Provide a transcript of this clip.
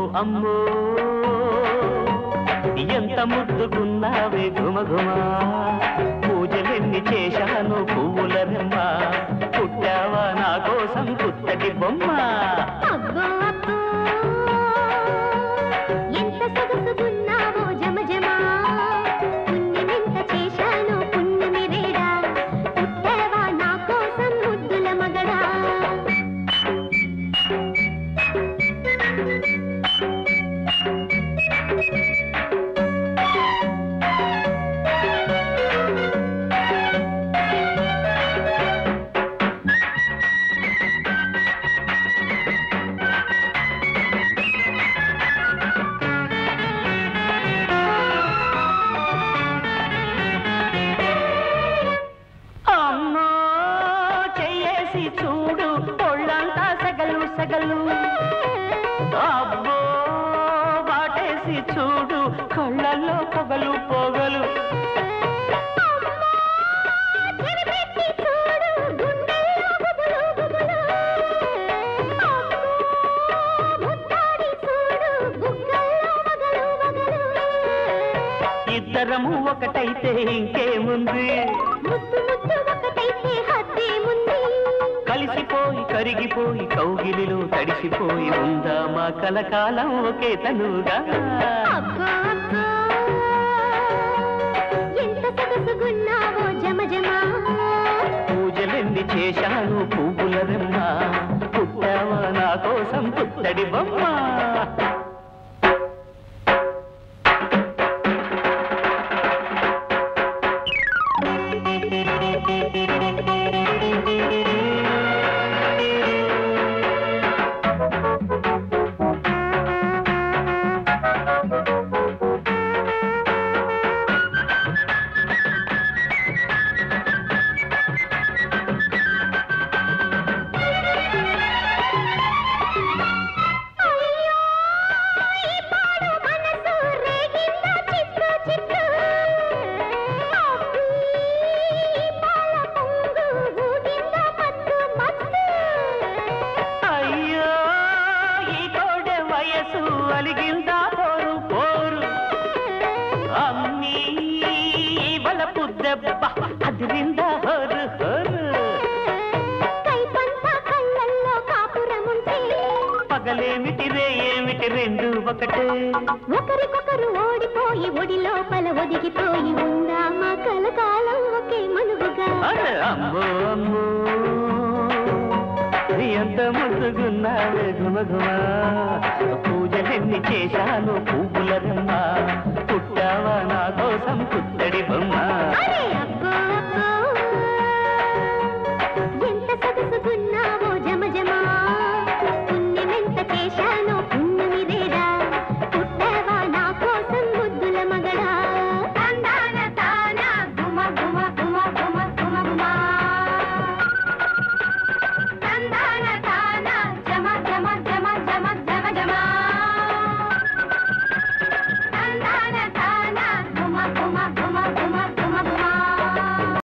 అమ్మో ఎంత ముద్దుకున్నావే గుమగుమా పూజలెన్ని చేశాను పువ్వుల రెమ్మ పుట్టావా నా కోసం పుత్తటి బొమ్మ అబ్బో అబ్బో ఎంత సొగసుగున్నావో జమజమా పుణ్యమెంత చేశానో పుణ్యమి రేడా పుట్టావా నా కోసం ముద్దుల మగడా అమ్మో చెయ్యేసి చూడు ఒళ్ళంతా సగలు సగలు అబ్బో వాటేసి చూడు కళ్ళల్లో పొగలు పొగలు చెవిపెట్టి చూడు గుండెల్లో గుబులు గుబులు అమ్మో ముద్దాడి చూడు బుగ్గల్లో వగలు వగలు ఇద్దరము ఒకటైతే ఇంకేముంది ముద్దు ముద్దు ఒకటైతే హద్దేముంది కలిసిపోయి కరిగిపోయి కౌగిలిలో తడిసిపోయి ఉందా మా కలకాలం ఒకే తనుగా అబ్బో అబ్బో ఎంత సొగసుగున్నావో జమజమా పూజలెన్ని చేశాను పువ్వుల రెమ్మ పుట్టావా నా కోసం పుత్తడి బొమ్మ అయ్యో ఈ పాడు మనసు రేగిందా చిత్తు చిత్తు అబ్బీ ఈ పాల పొంగు ఊగిందా మత్తు మత్తు అయ్యో ఈ కోడె వయసు అలిగిందా పోరు పోరు అమ్మీ వలపు దెబ్బ అదిరిందా హోరు హోరు కైపంతా కళ్ళల్లో కాపురముంటే పగలేమిటి రే ఏమిటి రెండు ఒకటే ఒకరికొకరు ఓడిపోయి ఒడి లోపల ఒదిగిపోయి ఉందా మా కలకాలం ఒకే మనువుగా అరే అమ్మో అమ్మో ఎంత ముద్దుగున్నావే గుమగుమా పూజలెన్ని చేశాను పువ్వుల రమ్మ